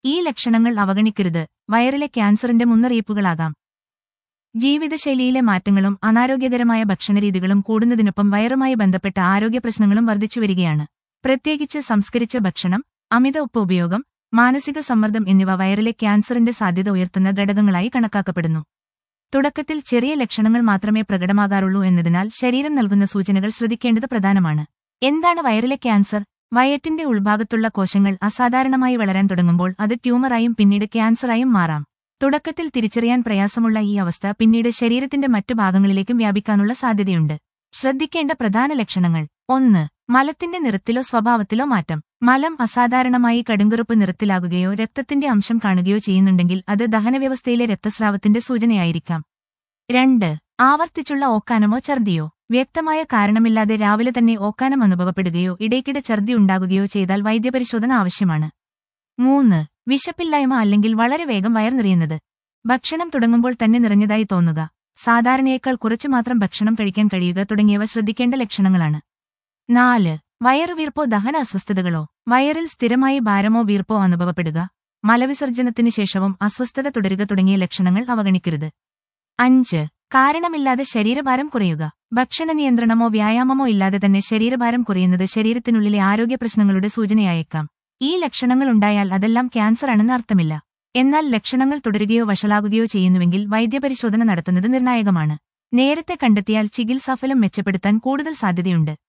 ഈ ലക്ഷണങ്ങൾ അവഗണിക്കരുത് വയറിലെ ക്യാൻസറിന്റെ മുന്നറിയിപ്പുകളാകാം ജീവിതശൈലിയിലെ മാറ്റങ്ങളും അനാരോഗ്യകരമായ ഭക്ഷണരീതികളും കൂടുന്നതിനൊപ്പം വയറുമായി ബന്ധപ്പെട്ട ആരോഗ്യ പ്രശ്നങ്ങളും വർദ്ധിച്ചുവരികയാണ് പ്രത്യേകിച്ച് സംസ്കരിച്ച ഭക്ഷണം അമിത ഉപ്പ് ഉപയോഗം മാനസിക സമ്മർദ്ദം എന്നിവ വയറിലെ ക്യാൻസറിന്റെ സാധ്യത ഉയർത്തുന്ന ഘടകങ്ങളായി കണക്കാക്കപ്പെടുന്നു തുടക്കത്തിൽ ചെറിയ ലക്ഷണങ്ങൾ മാത്രമേ പ്രകടമാകാറുള്ളൂ എന്നതിനാൽ ശരീരം നൽകുന്ന സൂചനകൾ ശ്രദ്ധിക്കേണ്ടത് പ്രധാനമാണ് എന്താണ് വയറിലെ ക്യാൻസർ വയറ്റിന്റെ ഉൾഭാഗത്തുള്ള കോശങ്ങൾ അസാധാരണമായി വളരാൻ തുടങ്ങുമ്പോൾ അത് ട്യൂമറായും പിന്നീട് ക്യാൻസറായും മാറാം തുടക്കത്തിൽ തിരിച്ചറിയാൻ പ്രയാസമുള്ള ഈ അവസ്ഥ പിന്നീട് ശരീരത്തിന്റെ മറ്റു ഭാഗങ്ങളിലേക്കും വ്യാപിക്കാനുള്ള സാധ്യതയുണ്ട് ശ്രദ്ധിക്കേണ്ട പ്രധാന ലക്ഷണങ്ങൾ ഒന്ന് മലത്തിന്റെ നിറത്തിലോ സ്വഭാവത്തിലോ മാറ്റം മലം അസാധാരണമായി കടുങ്കറുപ്പ് നിറത്തിലാകുകയോ രക്തത്തിന്റെ അംശം കാണുകയോ ചെയ്യുന്നുണ്ടെങ്കിൽ അത് ദഹനവ്യവസ്ഥയിലെ രക്തസ്രാവത്തിന്റെ സൂചനയായിരിക്കാം രണ്ട് ആവർത്തിച്ചുള്ള ഓക്കാനമോ ഛർദിയോ വ്യക്തമായ കാരണമില്ലാതെ രാവിലെ തന്നെ ഓക്കാനം അനുഭവപ്പെടുകയോ ഇടയ്ക്കിടെ ഛർദി ഉണ്ടാകുകയോ ചെയ്താൽ വൈദ്യപരിശോധന ആവശ്യമാണ് മൂന്ന് വിശപ്പില്ലായ്മ അല്ലെങ്കിൽ വളരെ വേഗം വയർ നിറയുന്നത് ഭക്ഷണം തുടങ്ങുമ്പോൾ തന്നെ നിറഞ്ഞതായി തോന്നുക സാധാരണയേക്കാൾ കുറച്ചു മാത്രം ഭക്ഷണം കഴിക്കാൻ കഴിയുക തുടങ്ങിയവ ശ്രദ്ധിക്കേണ്ട ലക്ഷണങ്ങളാണ് നാല് വയറുവീർപ്പോ ദഹന അസ്വസ്ഥതകളോ വയറിൽ സ്ഥിരമായി ഭാരമോ വീർപ്പോ അനുഭവപ്പെടുക മലവിസർജനത്തിനു ശേഷവും അസ്വസ്ഥത തുടരുക തുടങ്ങിയ ലക്ഷണങ്ങൾ അവഗണിക്കരുത് അഞ്ച് കാരണമില്ലാതെ ശരീരഭാരം കുറയുക ഭക്ഷണ നിയന്ത്രണമോ വ്യായാമമോ ഇല്ലാതെ തന്നെ ശരീരഭാരം കുറയുന്നത് ശരീരത്തിനുള്ളിലെ ആരോഗ്യ പ്രശ്നങ്ങളുടെ സൂചനയായേക്കാം ഈ ലക്ഷണങ്ങൾ ഉണ്ടായാൽ അതെല്ലാം ക്യാൻസർ ആണെന്ന് അർത്ഥമില്ല എന്നാൽ ലക്ഷണങ്ങൾ തുടരുകയോ വഷളാകുകയോ ചെയ്യുന്നുവെങ്കിൽ വൈദ്യപരിശോധന നടത്തുന്നത് നിർണായകമാണ് നേരത്തെ കണ്ടെത്തിയാൽ ചികിത്സാഫലം മെച്ചപ്പെടുത്താൻ കൂടുതൽ സാധ്യതയുണ്ട്